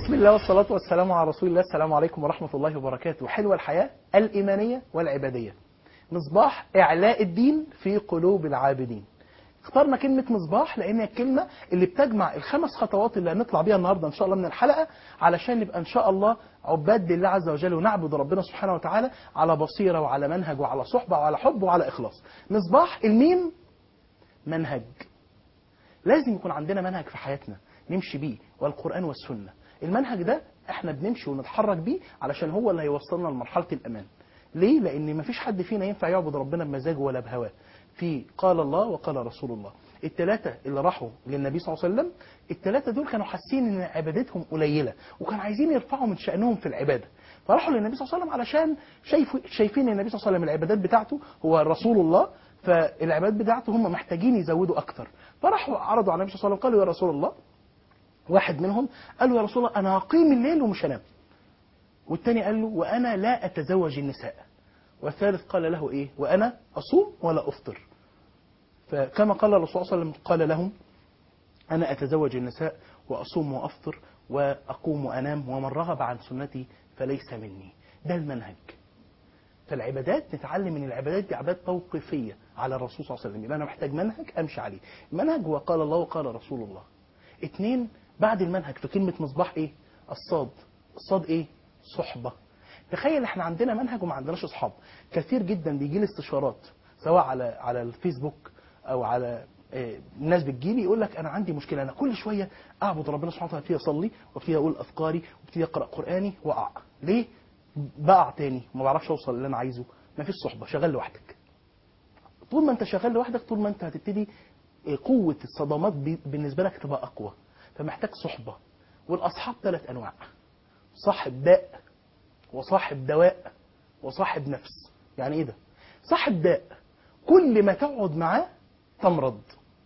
بسم الله والصلاة والسلام على رسول الله السلام عليكم ورحمة الله وبركاته حلوة الحياة الإيمانية والعبادية مصباح إعلاء الدين في قلوب العابدين اخترنا كلمة مصباح لأن هي الكلمة اللي بتجمع الخمس خطوات اللي هنطلع بيها النهاردة إن شاء الله من الحلقة علشان نبقى إن شاء الله عباد لله عز وجل ونعبد ربنا سبحانه وتعالى على بصيرة وعلى منهج وعلى صحبة وعلى حب وعلى إخلاص مصباح الميم منهج لازم يكون عندنا منهج في حياتنا نمشي بيه والقرآن والسنة المنهج ده احنا بنمشي ونتحرك بيه علشان هو اللي هيوصلنا لمرحلة الأمان ليه؟ لأن مفيش حد فينا ينفع يعبد ربنا بمزاجه ولا بهواه في قال الله وقال رسول الله الثلاثة اللي راحوا للنبي صلى الله عليه وسلم الثلاثة دول كانوا حاسين ان عبادتهم قليلة وكانوا عايزين يرفعوا من شأنهم في العبادة فراحوا للنبي صلى الله عليه وسلم علشان شايف شايفين النبي صلى الله عليه وسلم العبادات بتاعته هو رسول الله فالعبادات بتاعته هم محتاجين يزودوا أكتر فراحوا عرضوا على النبي صلى الله عليه وسلم قالوا يا رسول الله واحد منهم قال له يا رسول الله أنا هقيم الليل ومش هنام والتاني قال له وأنا لا أتزوج النساء والثالث قال له إيه وأنا أصوم ولا أفطر فكما قال الرسول صلى الله عليه وسلم قال لهم أنا أتزوج النساء وأصوم وأفطر وأقوم وأنام ومن رغب عن سنتي فليس مني ده المنهج فالعبادات نتعلم من العبادات دي عبادات توقيفية على الرسول صلى الله عليه وسلم يبقى أنا محتاج منهج أمشي عليه المنهج هو قال الله وقال رسول الله اتنين بعد المنهج في كلمة مصباح ايه الصاد الصاد ايه صحبة تخيل احنا عندنا منهج وما عندناش اصحاب كثير جدا بيجي لي استشارات سواء على على الفيسبوك او على آه، الناس بتجيلي يقول لك انا عندي مشكله انا كل شويه اعبد ربنا سبحانه وتعالى ابتدي اصلي وابتدي اقول اذكاري وابتدي اقرا قراني واقع ليه بقع تاني ما بعرفش اوصل اللي انا عايزه ما فيش صحبه شغال لوحدك طول ما انت شغال لوحدك طول ما انت هتبتدي آه، قوه الصدمات بي- بالنسبه لك تبقى اقوى فمحتاج صحبة والأصحاب ثلاث أنواع صاحب داء وصاحب دواء وصاحب نفس يعني إيه ده صاحب داء كل ما تقعد معاه تمرض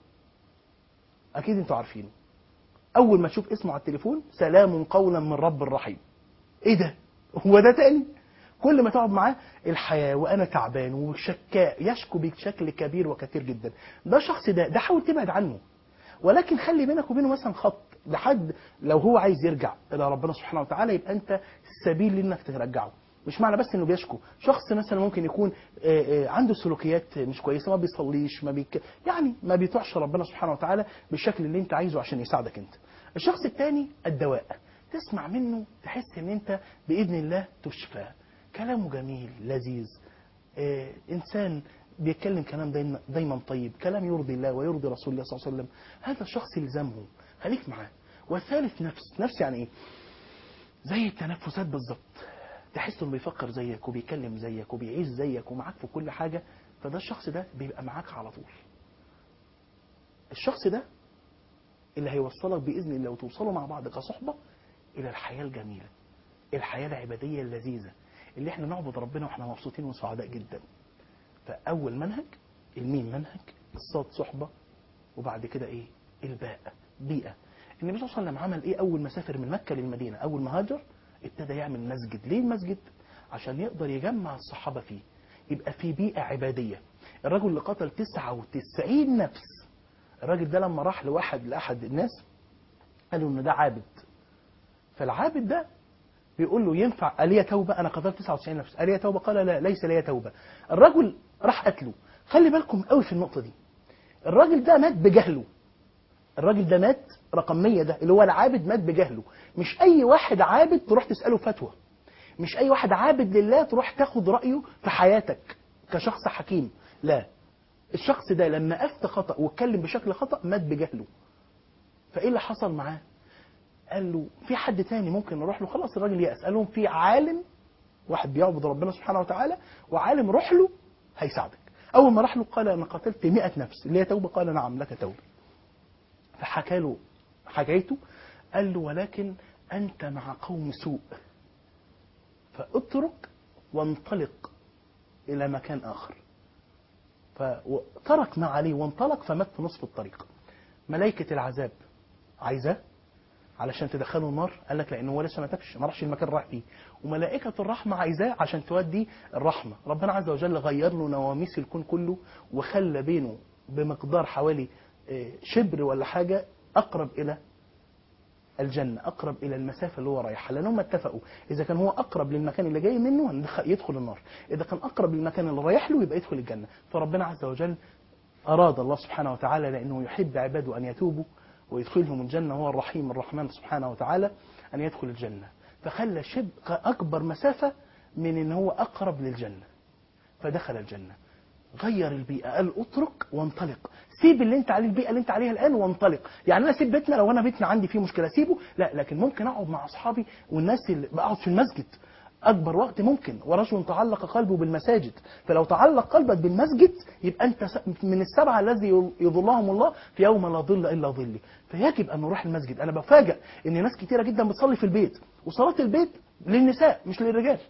أكيد أنتوا عارفينه أول ما تشوف اسمه على التليفون سلام قولا من رب الرحيم إيه ده هو ده تاني كل ما تقعد معاه الحياة وأنا تعبان وشكاء يشكو بشكل كبير وكثير جدا ده شخص ده ده حاول تبعد عنه ولكن خلي بينك وبينه مثلا خط لحد لو هو عايز يرجع الى ربنا سبحانه وتعالى يبقى انت السبيل انك ترجعه مش معنى بس انه بيشكو شخص مثلا ممكن يكون آه، آه، عنده سلوكيات مش كويسه ما بيصليش ما بيك... يعني ما بيطيعش ربنا سبحانه وتعالى بالشكل اللي انت عايزه عشان يساعدك انت الشخص الثاني الدواء تسمع منه تحس ان انت باذن الله تشفى كلامه جميل لذيذ آه، انسان بيتكلم كلام دايما, دايما طيب كلام يرضي الله ويرضي رسول الله صلى الله عليه وسلم هذا الشخص يلزمه خليك معاه والثالث نفس نفس يعني ايه زي التنفسات بالظبط تحس انه بيفكر زيك وبيكلم زيك وبيعيش زيك ومعاك في كل حاجه فده الشخص ده بيبقى معاك على طول الشخص ده اللي هيوصلك باذن الله وتوصلوا مع بعض كصحبه الى الحياه الجميله الحياه العباديه اللذيذه اللي احنا نعبد ربنا واحنا مبسوطين وسعداء جدا فاول منهج الميم منهج الصاد صحبه وبعد كده ايه الباء بيئه النبي صلى الله عليه وسلم عمل ايه اول ما سافر من مكه للمدينه اول ما هاجر ابتدى يعمل مسجد ليه المسجد عشان يقدر يجمع الصحابه فيه يبقى في بيئه عباديه الرجل اللي قتل 99 نفس الراجل ده لما راح لواحد لاحد الناس قالوا ان ده عابد فالعابد ده بيقول له ينفع قال لي توبه انا قتلت 99 نفس قال لي توبه قال لا ليس لي توبه الرجل راح قتله خلي بالكم قوي في النقطه دي الراجل ده مات بجهله الراجل ده مات رقم 100 ده اللي هو العابد مات بجهله مش اي واحد عابد تروح تساله فتوى مش اي واحد عابد لله تروح تاخد رايه في حياتك كشخص حكيم لا الشخص ده لما افتى خطا واتكلم بشكل خطا مات بجهله فايه اللي حصل معاه قال له في حد تاني ممكن نروح له خلاص الراجل يأس قال لهم في عالم واحد بيعبد ربنا سبحانه وتعالى وعالم روح له هيساعدك اول ما راح له قال انا قتلت 100 نفس اللي هي توبه قال نعم لك توبه فحكى له حكايته قال له ولكن انت مع قوم سوء فاترك وانطلق الى مكان اخر فترك ما عليه وانطلق فمات في نصف الطريق ملائكه العذاب عايزاه علشان تدخله النار قال لك لانه هو لسه ما تابش ما راحش المكان اللي راح فيه وملائكه الرحمه عايزاه عشان تودي الرحمه ربنا عز وجل غير له نواميس الكون كله وخلى بينه بمقدار حوالي آه، شبر ولا حاجه اقرب الى الجنة أقرب إلى المسافة اللي هو رايحها لأن هم اتفقوا إذا كان هو أقرب للمكان اللي جاي منه هندخ- يدخل النار إذا كان أقرب للمكان اللي رايح له يبقى يدخل الجنة فربنا عز وجل أراد الله سبحانه وتعالى لأنه يحب عباده أن يتوبوا ويدخلهم الجنة هو الرحيم الرحمن سبحانه وتعالى أن يدخل الجنة فخلى شبه أكبر مسافة من أن هو أقرب للجنة فدخل الجنة غير البيئة قال اترك وانطلق سيب اللي انت عليه البيئة اللي انت عليها الآن وانطلق يعني أنا سيب بيتنا لو أنا بيتنا عندي فيه مشكلة سيبه لا لكن ممكن أقعد مع أصحابي والناس اللي بقعد في المسجد أكبر وقت ممكن ورجل تعلق قلبه بالمساجد فلو تعلق قلبك بالمسجد يبقى أنت س- من السبعة الذي يظلهم الله في يوم لا ظل إلا ظلي فيجب أن نروح المسجد أنا بفاجئ إن ناس كتيرة جدا بتصلي في البيت وصلاة البيت للنساء مش للرجال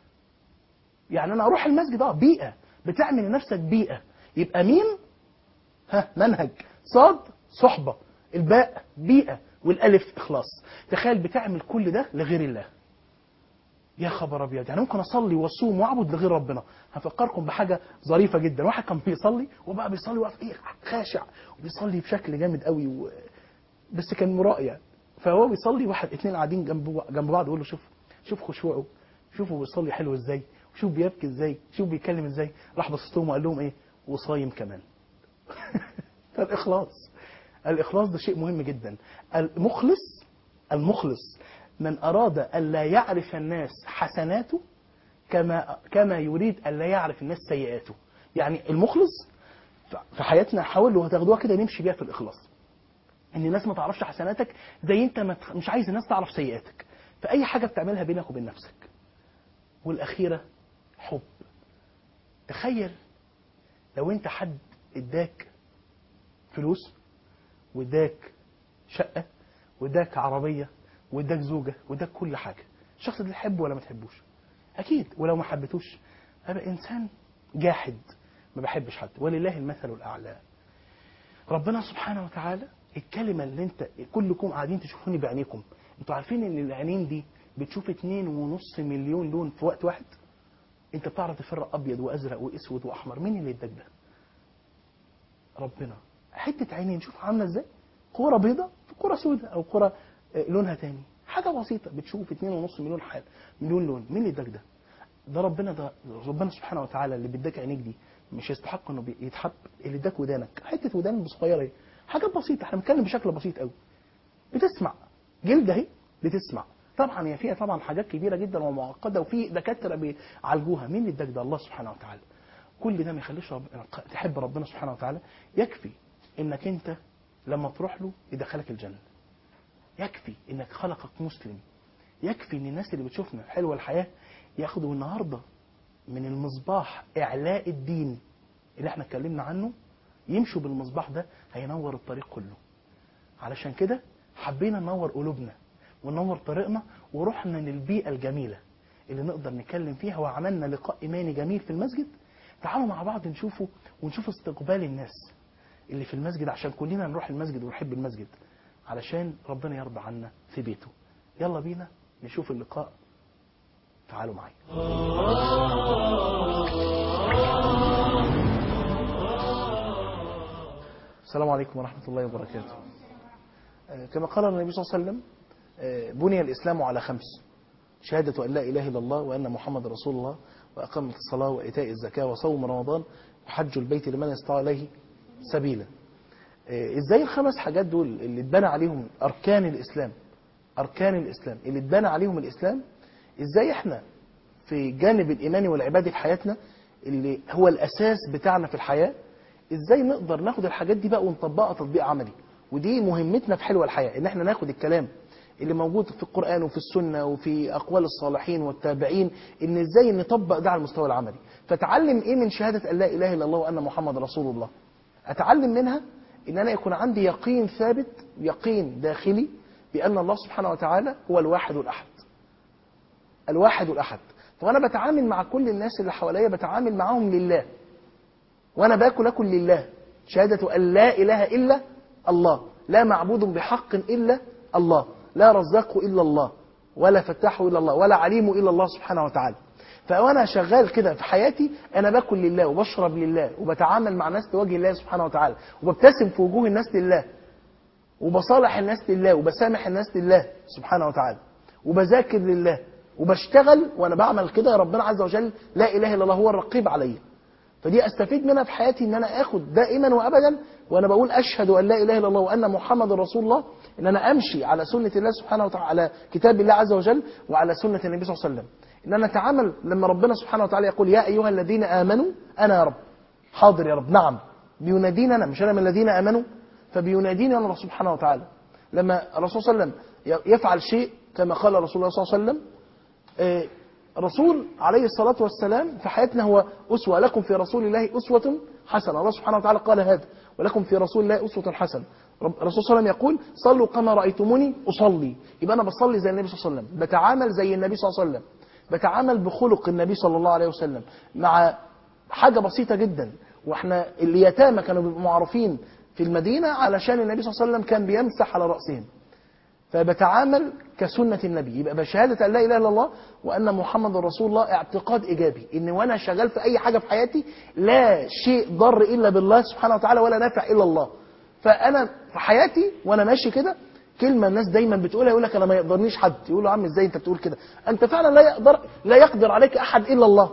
يعني انا اروح المسجد اه بيئه بتعمل لنفسك بيئه يبقى مين ها منهج صاد صحبه الباء بيئه والالف اخلاص تخيل بتعمل كل ده لغير الله يا خبر ابيض يعني ممكن اصلي واصوم واعبد لغير ربنا هفكركم بحاجه ظريفه جدا واحد كان بيصلي وبقى بيصلي واقف ايه خاشع وبيصلي بشكل جامد قوي و... بس كان مرائي يعني فهو بيصلي واحد اتنين قاعدين جنب جنب بعض يقول له شوف شوف خشوعه شوفوا بيصلي حلو ازاي شوف بيبكي ازاي شوف بيتكلم ازاي راح بص لهم وقال لهم ايه وصايم كمان فالاخلاص الاخلاص ده شيء مهم جدا المخلص المخلص من اراد الا يعرف الناس حسناته كما كما يريد الا يعرف الناس سيئاته يعني المخلص في حياتنا حاولوا هتاخدوها كده نمشي بيها في الاخلاص ان الناس ما تعرفش حسناتك زي انت ما تخ- مش عايز الناس تعرف سيئاتك فاي حاجه بتعملها بينك وبين نفسك والاخيره حب تخيل لو انت حد اداك فلوس واداك شقه واداك عربيه واداك زوجه واداك كل حاجه الشخص ده تحبه ولا ما تحبوش اكيد ولو ما حبيتوش هبقى انسان جاحد ما بحبش حد ولله المثل الاعلى ربنا سبحانه وتعالى الكلمة اللي انت كلكم قاعدين تشوفوني بعينيكم انتوا عارفين ان العينين دي بتشوف اتنين ونص مليون لون في وقت واحد انت بتعرف تفرق ابيض وازرق واسود واحمر مين اللي اداك ده ربنا حتة عينين شوف عاملة ازاي كورة بيضة في كورة سوداء او كورة آه، لونها تاني حاجة بسيطة بتشوف اتنين ونص مليون حال مليون لون مين اللي اداك ده ده ربنا ده ربنا سبحانه وتعالى اللي بيداك عينيك دي مش يستحق انه بي- يتحب اللي اداك ودانك حته ودان صغيره اهي حاجات بسيطه احنا بنتكلم بشكل بسيط قوي بتسمع جلد اهي بتسمع طبعا هي فيها طبعا حاجات كبيره جدا ومعقده وفي دكاتره بيعالجوها مين اللي اداك ده الله سبحانه وتعالى كل ده ما يخليش رب... تحب ربنا سبحانه وتعالى يكفي انك انت لما تروح له يدخلك الجنه يكفي انك خلقك مسلم يكفي ان الناس اللي بتشوفنا حلوه الحياه ياخدوا النهارده من المصباح اعلاء الدين اللي احنا اتكلمنا عنه يمشوا بالمصباح ده هينور الطريق كله علشان كده حبينا ننور قلوبنا وننور طريقنا ورحنا للبيئه الجميله اللي نقدر نتكلم فيها وعملنا لقاء ايماني جميل في المسجد تعالوا مع بعض نشوفه ونشوف استقبال الناس اللي في المسجد عشان كلنا نروح المسجد ونحب المسجد علشان ربنا يرضى عنا في بيته يلا بينا نشوف اللقاء تعالوا معي السلام عليكم ورحمة الله وبركاته آه، كما قال النبي صلى الله عليه وسلم آه، بني الإسلام على خمس شهادة أن لا إله إلا الله وأن محمد رسول الله وأقامة الصلاة وإيتاء الزكاة وصوم رمضان وحج البيت لمن استطاع إليه سبيلا آه، إزاي الخمس حاجات دول اللي اتبنى عليهم أركان الإسلام أركان الإسلام اللي اتبنى عليهم الإسلام إزاي إحنا في الجانب الإيماني والعبادي في حياتنا اللي هو الأساس بتاعنا في الحياة ازاي نقدر ناخد الحاجات دي بقى ونطبقها تطبيق عملي ودي مهمتنا في حلوة الحياة ان احنا ناخد الكلام اللي موجود في القرآن وفي السنة وفي أقوال الصالحين والتابعين ان ازاي نطبق ده على المستوى العملي فتعلم ايه من شهادة أن لا إله إلا الله وأن محمد رسول الله أتعلم منها ان أنا يكون عندي يقين ثابت يقين داخلي بأن الله سبحانه وتعالى هو الواحد الأحد الواحد الأحد فأنا بتعامل مع كل الناس اللي حواليا بتعامل معاهم لله وانا باكل اكل لله شهادة ان لا اله الا الله لا معبود بحق الا الله لا رزاق الا الله ولا فتاح الا الله ولا عليم الا الله سبحانه وتعالى فانا شغال كده في حياتي انا باكل لله وبشرب لله وبتعامل مع ناس لوجه الله سبحانه وتعالى وببتسم في وجوه الناس لله وبصالح الناس لله وبسامح الناس لله سبحانه وتعالى وبذاكر لله وبشتغل وانا بعمل كده يا ربنا عز وجل لا اله الا الله هو الرقيب عليا فدي استفيد منها في حياتي ان انا اخد دائما وابدا وانا بقول اشهد ان لا اله الا الله وان محمد رسول الله ان انا امشي على سنه الله سبحانه وتعالى على كتاب الله عز وجل وعلى سنه النبي صلى الله عليه وسلم ان انا اتعامل لما ربنا سبحانه وتعالى يقول يا ايها الذين امنوا انا يا رب حاضر يا رب نعم بينادينا انا مش انا من الذين امنوا فبيناديني الله سبحانه وتعالى لما الرسول صلى الله عليه وسلم يفعل شيء كما قال رسول الله صلى الله عليه وسلم آه، رسول عليه الصلاة والسلام في حياتنا هو أسوة لكم في رسول الله أسوة حسنة الله سبحانه وتعالى قال هذا ولكم في رسول الله أسوة حسنة رب- الرسول صلى الله عليه وسلم يقول صلوا كما رأيتموني أصلي يبقى أنا بصلي زي النبي صلى الله عليه وسلم بتعامل زي النبي صلى الله عليه وسلم بتعامل بخلق النبي صلى الله عليه وسلم مع حاجة بسيطة جدا واحنا اليتامى كانوا بيبقوا معروفين في المدينة علشان النبي صلى الله عليه وسلم كان بيمسح على رأسهم فبتعامل كسنة النبي يبقى بشهادة أن لا إله إلا الله وأن محمد رسول الله اعتقاد إيجابي إن وأنا شغال في أي حاجة في حياتي لا شيء ضر إلا بالله سبحانه وتعالى ولا نافع إلا الله فأنا في حياتي وأنا ماشي كده كلمة الناس دايما بتقولها يقول لك أنا ما يقدرنيش حد يقول له يا عم إزاي أنت بتقول كده أنت فعلا لا يقدر لا يقدر عليك أحد إلا الله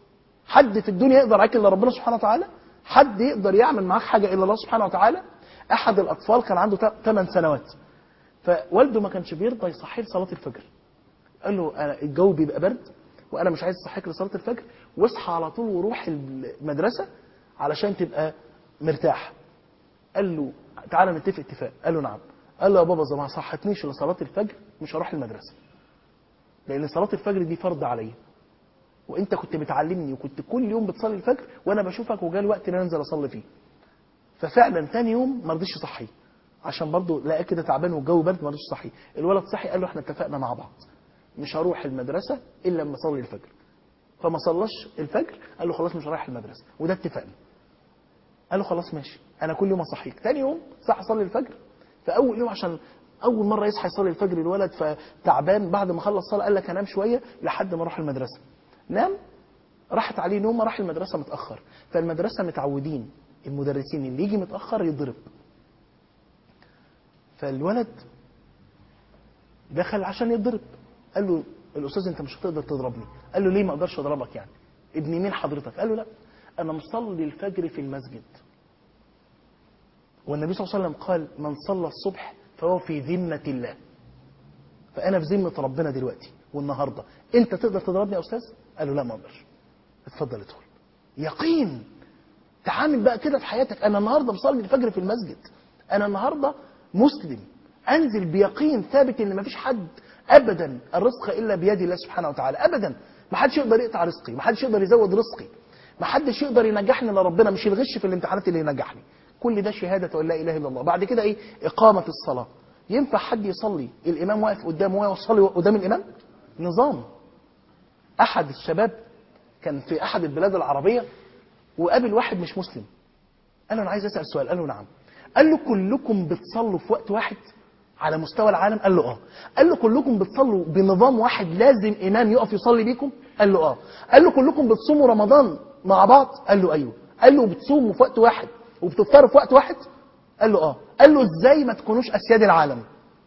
حد في الدنيا يقدر عليك إلا ربنا سبحانه وتعالى حد يقدر يعمل معاك حاجة إلا الله سبحانه وتعالى أحد الأطفال كان عنده 8 سنوات فوالده ما كانش بيرضى يصحيه لصلاه الفجر قال له أنا الجو بيبقى برد وانا مش عايز اصحيك لصلاه الفجر واصحى على طول وروح المدرسه علشان تبقى مرتاح قال له تعالى نتفق اتفاق قال له نعم قال له يا بابا اذا ما صحتنيش لصلاه الفجر مش هروح المدرسه لان صلاه الفجر دي فرض عليا وانت كنت بتعلمني وكنت كل يوم بتصلي الفجر وانا بشوفك وجالي وقت ان أنا انزل اصلي فيه ففعلا تاني يوم ما رضيش يصحيه عشان برضه لقاه كده تعبان والجو برد ما رضيش يصحيه الولد صحي قال له احنا اتفقنا مع بعض مش هروح المدرسه الا لما اصلي الفجر فما صلاش الفجر قال له خلاص مش رايح المدرسه وده اتفقنا قال له خلاص ماشي انا كل يوم اصحيك تاني يوم صح اصلي الفجر فاول يوم عشان اول مره يصحى يصلي الفجر الولد فتعبان بعد ما خلص صلاه قال لك انام شويه لحد ما اروح المدرسه نام راحت عليه نومه راح المدرسه متاخر فالمدرسه متعودين المدرسين اللي يجي متاخر يضرب فالولد دخل عشان يضرب قال له الاستاذ انت مش هتقدر تضربني قال له ليه ما اقدرش اضربك يعني ابن مين حضرتك قال له لا انا مصلي الفجر في المسجد والنبي صلى الله عليه وسلم قال من صلى الصبح فهو في ذمة الله فأنا في ذمة ربنا دلوقتي والنهاردة أنت تقدر تضربني يا أستاذ؟ قال له لا ما أقدرش اتفضل ادخل يقين تعامل بقى كده في حياتك أنا النهاردة بصلي الفجر في المسجد أنا النهاردة مسلم أنزل بيقين ثابت إن مفيش حد أبدا الرزق إلا بيد الله سبحانه وتعالى أبدا ما حدش يقدر يقطع رزقي ما حدش يقدر يزود رزقي ما حدش يقدر ينجحني لربنا مش الغش في الامتحانات اللي ينجحني كل ده شهادة أن لا إله إلا الله بعد كده إيه إقامة الصلاة ينفع حد يصلي الإمام واقف قدامه وهو يصلي قدام الإمام نظام أحد الشباب كان في أحد البلاد العربية وقابل واحد مش مسلم قال له أنا عايز أسأل سؤال قال له نعم قال له كلكم بتصلوا في وقت واحد على مستوى العالم قال له اه قال له كلكم بتصلوا بنظام واحد لازم امام يقف يصلي بيكم قال له اه قال له كلكم بتصوموا رمضان مع بعض قال له ايوه قال له بتصوموا في وقت واحد وبتفطروا في وقت واحد قال له اه قال له ازاي ما تكونوش اسياد العالم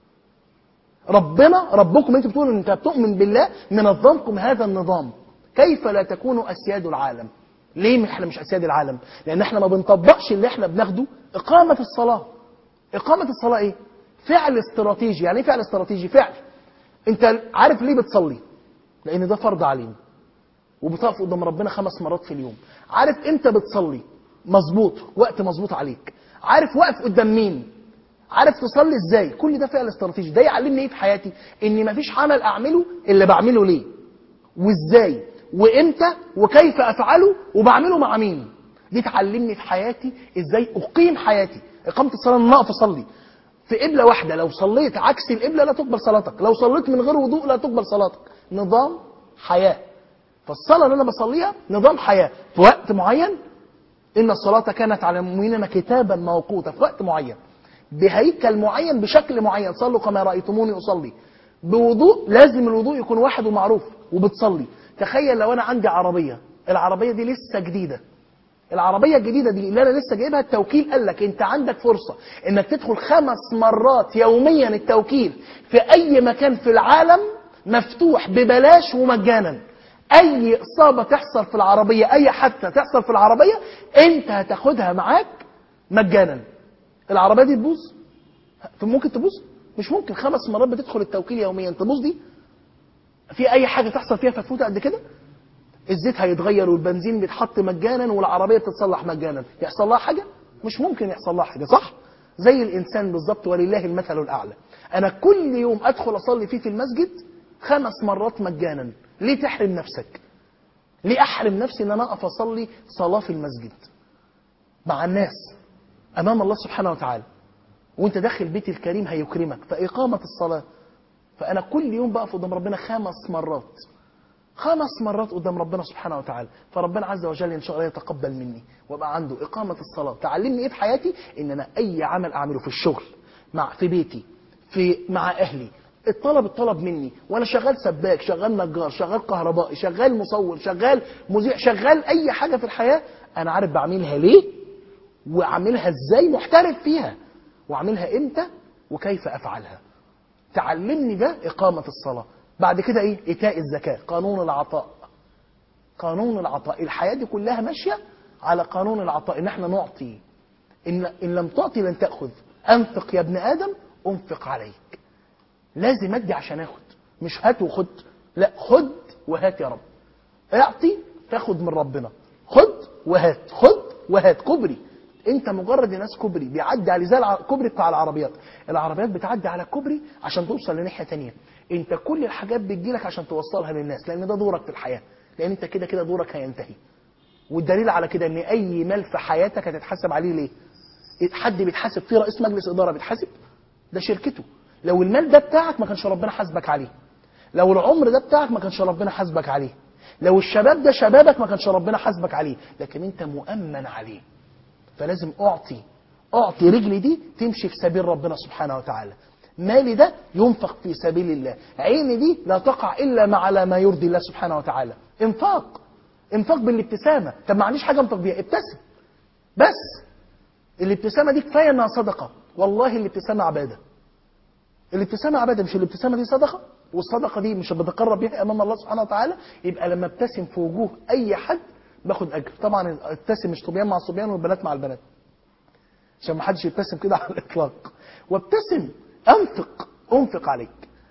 ربنا ربكم انتوا بتقولوا ان انت بتؤمن بالله منظمكم هذا النظام كيف لا تكونوا اسياد العالم ليه احنا مش اسياد العالم لان احنا ما بنطبقش اللي احنا بناخده اقامه الصلاه اقامه الصلاه ايه فعل استراتيجي يعني ايه فعل استراتيجي فعل انت عارف ليه بتصلي لان ده فرض علينا وبتقف قدام ربنا خمس مرات في اليوم عارف امتى بتصلي مظبوط وقت مظبوط عليك عارف واقف قدام مين عارف تصلي ازاي كل ده فعل استراتيجي ده يعلمني ايه في حياتي ان مفيش عمل اعمله اللي بعمله ليه وازاي وامتى وكيف افعله وبعمله مع مين دي تعلمني في حياتي ازاي اقيم حياتي اقامه الصلاه ان انا اقف اصلي في قبله واحده لو صليت عكس القبله لا تقبل صلاتك لو صليت من غير وضوء لا تقبل صلاتك نظام حياه فالصلاه اللي انا بصليها نظام حياه في وقت معين ان الصلاه كانت على المؤمنين كتابا موقوتا في وقت معين بهيكل معين بشكل معين صلوا كما رايتموني اصلي بوضوء لازم الوضوء يكون واحد ومعروف وبتصلي تخيل لو انا عندي عربيه العربيه دي لسه جديده العربيه الجديده دي اللي انا لسه جايبها التوكيل قال لك انت عندك فرصه انك تدخل خمس مرات يوميا التوكيل في اي مكان في العالم مفتوح ببلاش ومجانا اي اصابه تحصل في العربيه اي حادثه تحصل في العربيه انت هتاخدها معاك مجانا العربيه دي تبوظ ممكن تبوظ مش ممكن خمس مرات بتدخل التوكيل يوميا تبوظ دي في اي حاجه تحصل فيها فتفوته قد كده الزيت هيتغير والبنزين بيتحط مجانا والعربيه بتتصلح مجانا يحصل لها حاجه مش ممكن يحصل لها حاجه صح زي الانسان بالظبط ولله المثل الاعلى انا كل يوم ادخل اصلي فيه في المسجد خمس مرات مجانا ليه تحرم نفسك ليه احرم نفسي ان انا اقف اصلي صلاه في المسجد مع الناس امام الله سبحانه وتعالى وانت داخل بيت الكريم هيكرمك فاقامه الصلاه فانا كل يوم بقف قدام ربنا خمس مرات خمس مرات قدام ربنا سبحانه وتعالى فربنا عز وجل ان شاء الله يتقبل مني وابقى عنده اقامه الصلاه تعلمني ايه في حياتي ان انا اي عمل اعمله في الشغل مع في بيتي في مع اهلي الطلب الطلب مني وانا شغال سباك شغال نجار شغال كهربائي شغال مصور شغال مذيع شغال اي حاجه في الحياه انا عارف بعملها ليه واعملها ازاي محترف فيها واعملها امتى وكيف افعلها تعلمني ده اقامه الصلاه بعد كده ايه ايتاء الزكاه قانون العطاء قانون العطاء الحياه دي كلها ماشيه على قانون العطاء ان احنا نعطي ان ان لم تعطي لن تاخذ انفق يا ابن ادم انفق عليك لازم ادي عشان اخد مش هات وخد لا خد وهات يا رب اعطي تاخد من ربنا خد وهات خد وهات كوبري انت مجرد ناس كوبري بيعدي على زي الكوبري بتاع العربيات العربيات بتعدي على كوبري عشان توصل لناحيه تانية انت كل الحاجات بتجيلك عشان توصلها للناس لان ده دورك في الحياه لان انت كده كده دورك هينتهي والدليل على كده ان اي مال في حياتك هتتحاسب عليه ليه حد بيتحاسب فيه رئيس مجلس اداره بيتحاسب ده شركته لو المال ده بتاعك ما كانش ربنا حاسبك عليه لو العمر ده بتاعك ما كانش ربنا حاسبك عليه لو الشباب ده شبابك ما كانش ربنا حاسبك عليه لكن انت مؤمن عليه فلازم اعطي اعطي رجلي دي تمشي في سبيل ربنا سبحانه وتعالى مالي ده ينفق في سبيل الله عيني دي لا تقع الا مع على ما يرضي الله سبحانه وتعالى انفاق انفاق بالابتسامه طب ما عنديش حاجه انفق بيها ابتسم بس الابتسامه دي كفايه انها صدقه والله الابتسامه عباده الابتسامه عباده مش الابتسامه دي صدقه والصدقه دي مش بتقرب بيها امام الله سبحانه وتعالى يبقى لما ابتسم في وجوه اي حد باخد اجر طبعا ابتسم مش صبيان مع الصبيان والبنات مع البنات عشان ما حدش يبتسم كده على الاطلاق وابتسم انفق انفق عليك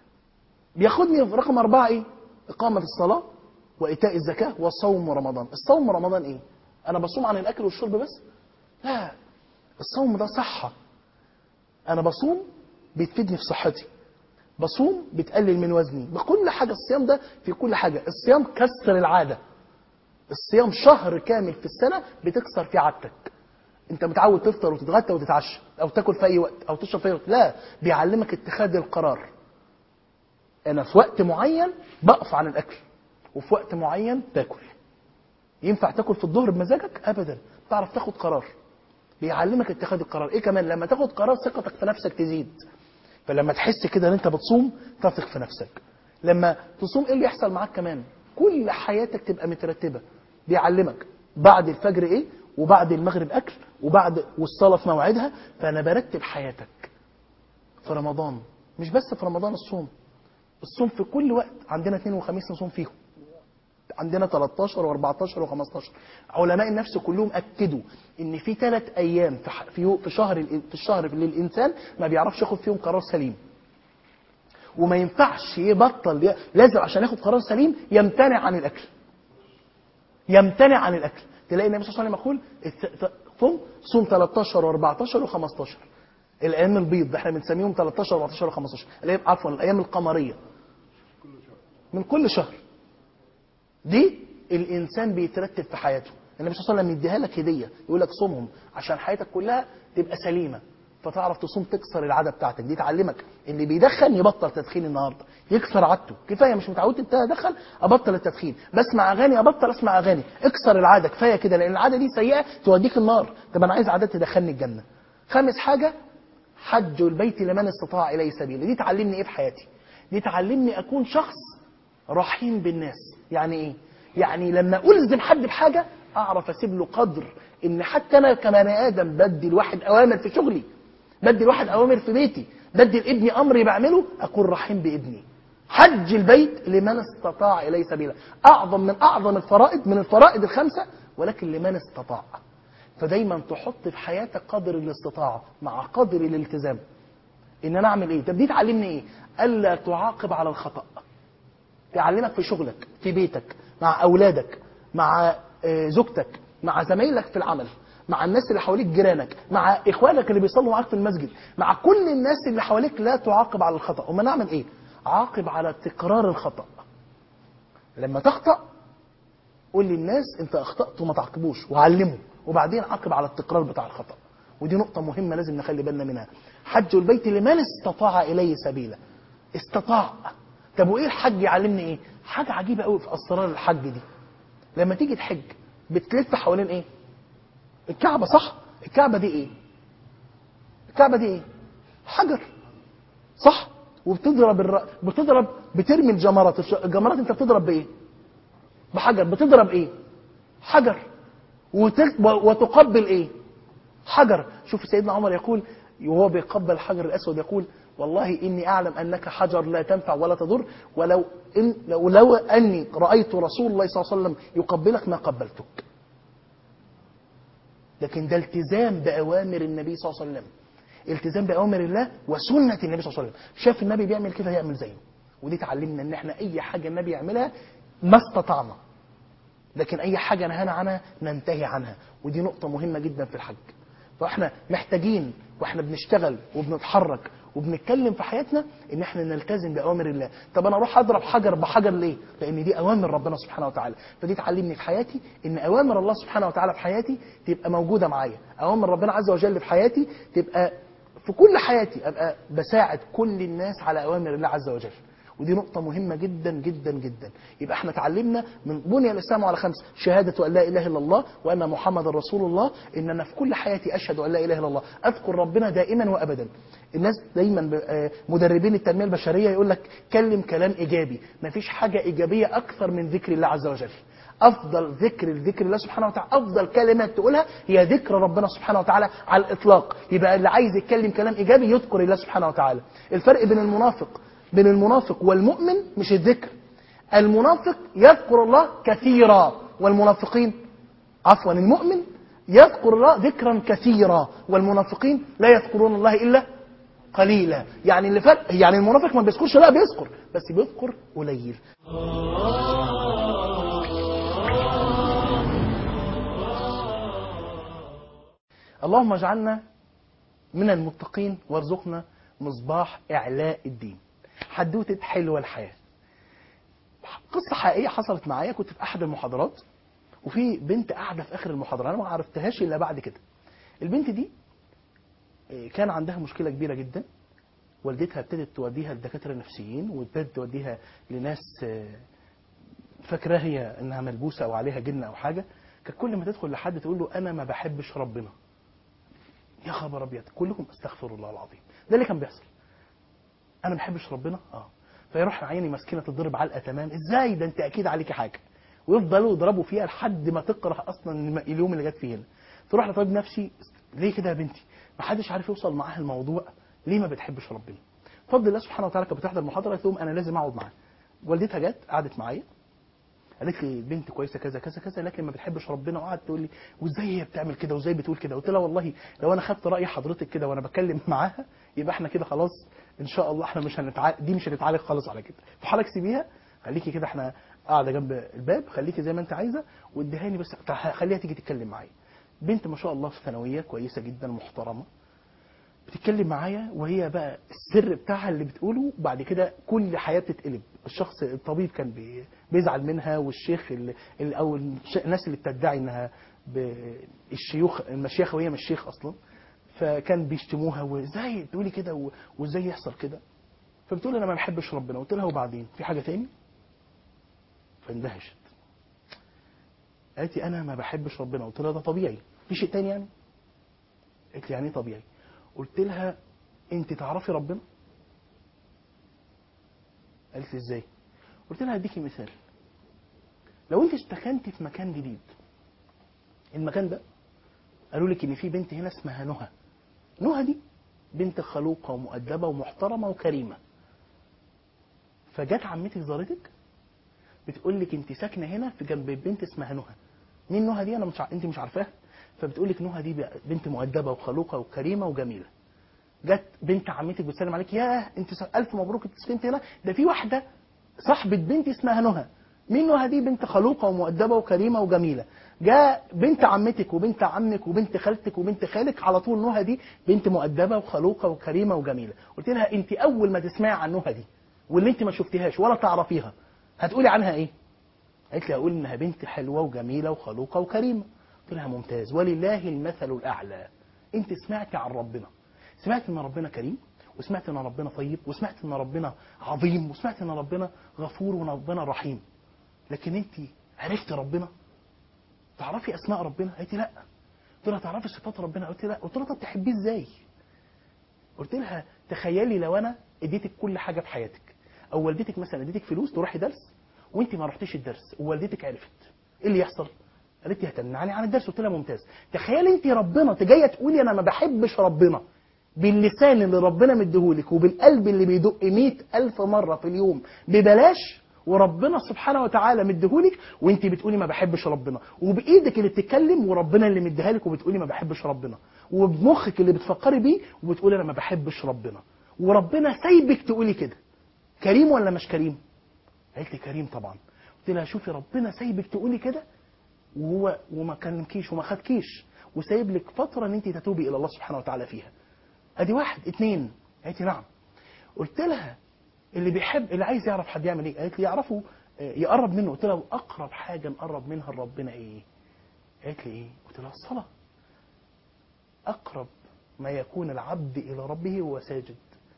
بياخدني في رقم أربعة إيه؟ إقامة الصلاة وإيتاء الزكاة وصوم رمضان الصوم رمضان إيه؟ أنا بصوم عن الأكل والشرب بس؟ لا الصوم ده صحة أنا بصوم بتفيدني في صحتي بصوم بتقلل من وزني بكل حاجة الصيام ده في كل حاجة الصيام كسر العادة الصيام شهر كامل في السنة بتكسر فيه عادتك انت متعود تفطر وتتغدى وتتعشى او تاكل في اي وقت او تشرب في اي وقت لا بيعلمك اتخاذ القرار انا في وقت معين بقف عن الاكل وفي وقت معين تاكل ينفع تاكل في الظهر بمزاجك ابدا تعرف تاخد قرار بيعلمك اتخاذ القرار ايه كمان لما تاخد قرار ثقتك في نفسك تزيد فلما تحس كده ان انت بتصوم تثق في نفسك لما تصوم ايه اللي يحصل معاك كمان كل حياتك تبقى مترتبه بيعلمك بعد الفجر ايه وبعد المغرب اكل وبعد والصلاه في موعدها فانا برتب حياتك في رمضان مش بس في رمضان الصوم الصوم في كل وقت عندنا اثنين وخميس نصوم فيهم عندنا 13 و14 و15 علماء النفس كلهم اكدوا ان في ثلاث ايام في ح- في يو- في شهر ال- في الشهر اللي الانسان ما بيعرفش ياخد فيهم قرار سليم وما ينفعش يبطل ي- لازم عشان ياخد قرار سليم يمتنع عن الاكل يمتنع عن الاكل تلاقي النبي صلى الله عليه وسلم يقول الت- ت- صوم صوم 13 و14 و15 الايام البيض ده احنا بنسميهم 13 و14 و15 الايام عفوا الايام القمريه من كل شهر دي الانسان بيترتب في حياته النبي صلى الله عليه وسلم يديها لك هديه يقول لك صومهم عشان حياتك كلها تبقى سليمه فتعرف تصوم تكسر العاده بتاعتك دي تعلمك اللي بيدخن يبطل تدخين النهارده يكسر عادته كفايه مش متعود انت ادخن ابطل التدخين بسمع اغاني ابطل اسمع اغاني اكسر العاده كفايه كده لان العاده دي سيئه توديك النار طب انا عايز عادات تدخلني الجنه خامس حاجه حج البيت لمن استطاع اليه سبيلا دي تعلمني ايه في حياتي دي تعلمني اكون شخص رحيم بالناس يعني ايه يعني لما الزم حد بحاجه اعرف اسيب له قدر ان حتى انا كبني ادم بدي الواحد اوامر في شغلي بدي الواحد اوامر في بيتي بدي لابني امر بعمله اكون رحيم بابني حج البيت لمن استطاع اليه سبيلا اعظم من اعظم الفرائض من الفرائض الخمسه ولكن لمن استطاع فدايما تحط في حياتك قدر الاستطاعه مع قدر الالتزام ان انا اعمل ايه طب دي تعلمني ايه الا تعاقب على الخطا تعلمك في شغلك في بيتك مع اولادك مع آه، زوجتك مع زمايلك في العمل مع الناس اللي حواليك جيرانك مع اخوانك اللي بيصلوا معاك في المسجد مع كل الناس اللي حواليك لا تعاقب على الخطا امال نعمل ايه عاقب على تكرار الخطا لما تخطا قول للناس انت اخطات وما تعاقبوش وعلمه وبعدين عاقب على التكرار بتاع الخطا ودي نقطة مهمة لازم نخلي بالنا منها حج البيت لمن استطاع إليه سبيلا استطاع طب وإيه الحج يعلمني إيه حاجة عجيبة قوي في أسرار الحج دي لما تيجي تحج بتلف حوالين إيه الكعبة صح الكعبة دي إيه الكعبة دي إيه حجر صح وبتضرب الر... بتضرب بترمي الجمرات الش- الجمرات انت بتضرب بايه بحجر بتضرب ايه حجر وتل... و- وتقبل ايه حجر شوف سيدنا عمر يقول وهو بيقبل الحجر الاسود يقول والله اني اعلم انك حجر لا تنفع ولا تضر ولو إن لو, لو اني رايت رسول الله صلى الله عليه وسلم يقبلك ما قبلتك لكن ده التزام باوامر النبي صلى الله عليه وسلم التزام باوامر الله وسنه النبي صلى الله عليه وسلم شاف النبي بيعمل كده يعمل زيه ودي تعلمنا ان احنا اي حاجه النبي يعملها ما استطعنا لكن اي حاجه نهانا عنها ننتهي عنها ودي نقطه مهمه جدا في الحج فاحنا محتاجين واحنا بنشتغل وبنتحرك وبنتكلم في حياتنا ان احنا نلتزم باوامر الله طب انا اروح اضرب حجر بحجر ليه لان دي اوامر ربنا سبحانه وتعالى فدي تعلمني في حياتي ان اوامر الله سبحانه وتعالى في حياتي تبقى موجوده معايا اوامر ربنا عز وجل في حياتي تبقى في كل حياتي ابقى بساعد كل الناس على اوامر الله عز وجل ودي نقطة مهمة جدا جدا جدا يبقى احنا اتعلمنا من بني الإسلام على خمس شهادة أن لا إله إلا الله وأن محمد رسول الله إن أنا في كل حياتي أشهد أن لا إله إلا الله أذكر ربنا دائما وأبدا الناس دايما ب- آه، مدربين التنمية البشرية يقول لك كلم كلام إيجابي مفيش حاجة إيجابية أكثر من ذكر الله عز وجل افضل ذكر لذكر الله سبحانه وتعالى افضل كلمات تقولها هي ذكر ربنا سبحانه وتعالى على الاطلاق يبقى اللي عايز يتكلم كلام ايجابي يذكر الله سبحانه وتعالى الفرق بين المنافق بين المنافق والمؤمن مش الذكر المنافق يذكر الله كثيرا والمنافقين عفوا المؤمن يذكر الله ذكرا كثيرا والمنافقين لا يذكرون الله الا قليلا يعني اللي فرق يعني المنافق ما بيذكرش لا بيذكر بس بيذكر قليل اللهم اجعلنا من المتقين وارزقنا مصباح إعلاء الدين حدوتة حلوة الحياة قصة حقيقية حصلت معايا كنت في أحد المحاضرات وفي بنت قاعدة في آخر المحاضرة أنا ما عرفتهاش إلا بعد كده البنت دي آه، كان عندها مشكلة كبيرة جدا والدتها ابتدت توديها لدكاترة نفسيين وابتدت توديها لناس آه، فاكراها هي انها ملبوسه او عليها جن او حاجه كانت كل ما تدخل لحد تقول له انا ما بحبش ربنا يا خبر ابيض كلكم استغفر الله العظيم ده اللي كان بيحصل انا ما بحبش ربنا اه فيروح عيني مسكينه تضرب علقه تمام ازاي ده انت اكيد عليكي حاجه ويفضلوا يضربوا فيها لحد ما تكره اصلا اليوم اللي جت فيه هنا تروح لطبيب نفسي ليه كده يا بنتي ما حدش عارف يوصل معاها الموضوع ليه ما بتحبش ربنا بفضل الله سبحانه وتعالى كانت بتحضر المحاضره قالت لهم انا لازم اقعد معاها والدتها جت قعدت معايا قالت لي البنت كويسه كذا كذا كذا لكن ما بتحبش ربنا وقعدت تقول لي وازاي هي بتعمل كده وازاي بتقول كده قلت لها والله لو انا خدت راي حضرتك كده وانا بتكلم معاها يبقى احنا كده خلاص ان شاء الله احنا مش هنتعالج دي مش هنتعالج خالص على كده فحضرتك سيبيها خليكي كده احنا قاعده جنب الباب خليكي زي ما انت عايزه واديهاني بس خليها تيجي تتكلم معايا بنت ما شاء الله في ثانويه كويسه جدا محترمه بتتكلم معايا وهي بقى السر بتاعها اللي بتقوله بعد كده كل حياه بتتقلب الشخص الطبيب كان بي- بيزعل منها والشيخ اللي اللي- او الش- الناس اللي بتدعي انها ب- الشيوخ المشيخه وهي مش شيخ اصلا فكان بيشتموها وازاي تقولي كده و- وازاي يحصل كده فبتقول انا ما بحبش ربنا قلت لها وبعدين في حاجه تاني فاندهشت قالت لي انا ما بحبش ربنا قلت لها ده طبيعي في شيء تاني يعني قالت لي يعني ايه طبيعي قلت لها انت تعرفي ربنا قالت لي ازاي قلت لها هديكي مثال لو انت اشتكنتي في مكان جديد المكان ده قالوا لك ان في بنت هنا اسمها نهى نهى دي بنت خلوقه ومؤدبه ومحترمه وكريمه فجت عمتك زارتك بتقول لك انت ساكنه هنا في جنب بنت اسمها نهى مين نهى دي انا مش ع... انت مش عارفاها فبتقول لك نهى دي بنت مؤدبه وخلوقه وكريمه وجميله جت بنت عمتك بتسلم عليك ياه انت س- الف مبروك انت سكنت هنا ده في واحده صاحبه بنتي اسمها نهى مين نهى دي بنت خلوقه ومؤدبه وكريمه وجميله جاء بنت عمتك وبنت عمك وبنت خالتك وبنت خالك على طول نهى دي بنت مؤدبه وخلوقه وكريمه وجميله قلت لها انت اول ما تسمعي عن نهى دي واللي انت ما شفتيهاش ولا تعرفيها هتقولي عنها ايه قالت لي هقول انها بنت حلوه وجميله وخلوقه وكريمه قلت لها ممتاز ولله المثل الاعلى انت سمعتي عن ربنا سمعت ان ربنا كريم وسمعت ان ربنا طيب وسمعت ان ربنا عظيم وسمعت ان ربنا غفور وربنا رحيم لكن انت عرفت ربنا تعرفي اسماء ربنا قالت لي لا قلت لها تعرفي صفات ربنا قلت لها لا قلت لها طب تحبيه ازاي قلت لها تخيلي لو انا اديتك كل حاجه في حياتك او والدتك مثلا اديتك فلوس تروحي درس وانت ما رحتيش الدرس ووالدتك عرفت ايه اللي يحصل قالت لي هتمنعني عن الدرس قلت لها ممتاز تخيلي انت ربنا تجيه تقولي انا ما بحبش ربنا باللسان اللي ربنا مديهولك وبالقلب اللي بيدق مئة ألف مرة في اليوم ببلاش وربنا سبحانه وتعالى مديهولك وانت بتقولي ما بحبش ربنا وبايدك اللي بتتكلم وربنا اللي مديها لك وبتقولي ما بحبش ربنا وبمخك اللي بتفكري بيه وبتقولي انا ما بحبش ربنا وربنا سايبك تقولي كده كريم ولا مش كريم قالت لي كريم طبعا قلت لها شوفي ربنا سايبك تقولي كده وهو وما كلمكيش وما خدكيش وسايب لك فتره ان انت تتوبي الى الله سبحانه وتعالى فيها ادي واحد اتنين قالت لي نعم قلت لها اللي بيحب اللي عايز يعرف حد يعمل ايه قالت لي يعرفه آه، يقرب منه قلت لها اقرب حاجه نقرب منها لربنا ايه قالت لي ايه قلت لها الصلاه اقرب ما يكون العبد الى ربه وهو ساجد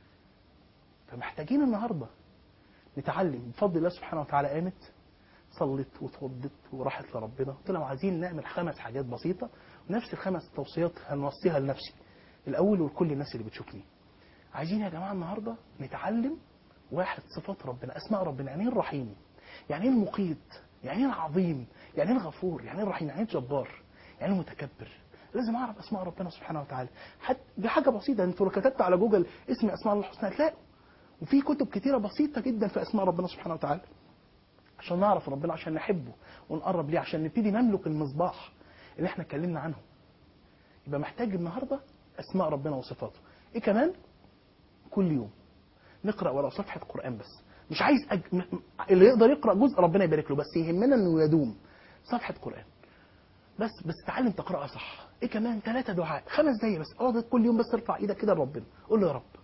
فمحتاجين النهارده نتعلم بفضل الله سبحانه وتعالى قامت صلت وتوضت وراحت لربنا قلت لهم عايزين نعمل خمس حاجات بسيطه ونفس الخمس توصيات هنوصيها لنفسي الاول ولكل الناس اللي بتشوفني عايزين يا جماعه النهارده نتعلم واحد صفات ربنا اسماء ربنا يعني ايه الرحيم يعني ايه المقيت يعني ايه العظيم يعني ايه الغفور يعني ايه الرحيم يعني ايه الجبار يعني ايه المتكبر لازم اعرف اسماء ربنا سبحانه وتعالى حتى دي حاجه بسيطه انتوا لو كتبت على جوجل اسم اسماء الله الحسنى هتلاقوا وفي كتب كتيره بسيطه جدا في اسماء ربنا سبحانه وتعالى عشان نعرف ربنا عشان نحبه ونقرب ليه عشان نبتدي نملك المصباح اللي احنا اتكلمنا عنه يبقى محتاج النهارده اسماء ربنا وصفاته ايه كمان كل يوم نقرا ولو صفحه قران بس مش عايز أج... م- م- اللي يقدر يقرا جزء ربنا يبارك له بس يهمنا انه يدوم صفحه قران بس بس تعلم تقراها صح ايه كمان ثلاثه دعاء خمس دقايق بس اقعد كل يوم بس ارفع ايدك كده لربنا قول له يا رب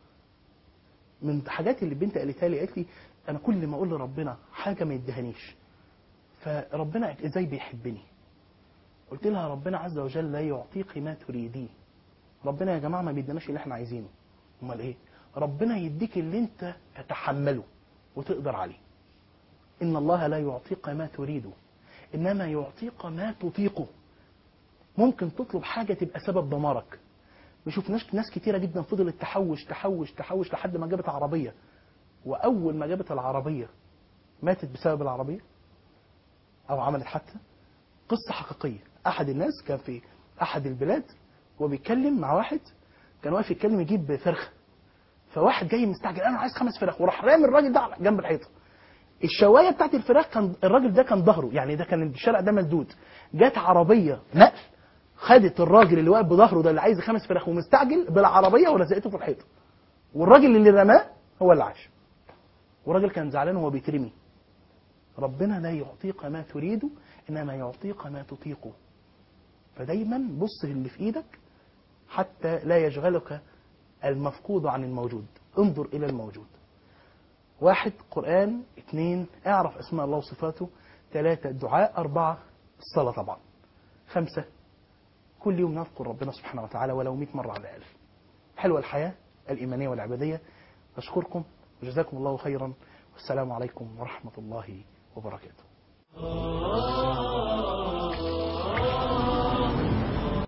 من الحاجات اللي البنت قالتها لي قالت لي انا كل ما اقول لربنا حاجه ما يديهانيش فربنا ازاي بيحبني قلت لها ربنا عز وجل لا يعطيك ما تريديه ربنا يا جماعه ما بيديناش اللي احنا عايزينه امال ايه ربنا يديك اللي انت تتحمله وتقدر عليه ان الله لا يعطيك ما تريده انما يعطيك ما تطيقه ممكن تطلب حاجه تبقى سبب دمارك ما شفناش ناس كتيره جدا فضلت تحوش تحوش تحوش لحد ما جابت عربيه واول ما جابت العربيه ماتت بسبب العربيه او عملت حادثه قصه حقيقيه احد الناس كان في احد البلاد وبيتكلم مع واحد كان واقف يتكلم يجيب فرخه فواحد جاي مستعجل انا عايز خمس فراخ وراح رامي الراجل ده على جنب الحيطه الشوايه بتاعت الفراخ كان الراجل ده كان ظهره يعني ده كان الشارع ده مسدود جت عربيه نقل خدت الراجل اللي واقف بظهره ده اللي عايز خمس فراخ ومستعجل بالعربيه ولزقته في الحيطه والراجل اللي رماه هو اللي عاش والراجل كان زعلان وهو بيترمي ربنا لا يعطيك ما تريد انما يعطيك ما تطيقه فدايما بص اللي في ايدك حتى لا يشغلك المفقود عن الموجود انظر الى الموجود واحد قرآن اثنين اعرف اسماء الله وصفاته ثلاثة دعاء أربعة الصلاة طبعا خمسة كل يوم نذكر ربنا سبحانه وتعالى ولو 100 مرة على الأقل حلوة الحياة الإيمانية والعبادية أشكركم وجزاكم الله خيرا والسلام عليكم ورحمة الله وبركاته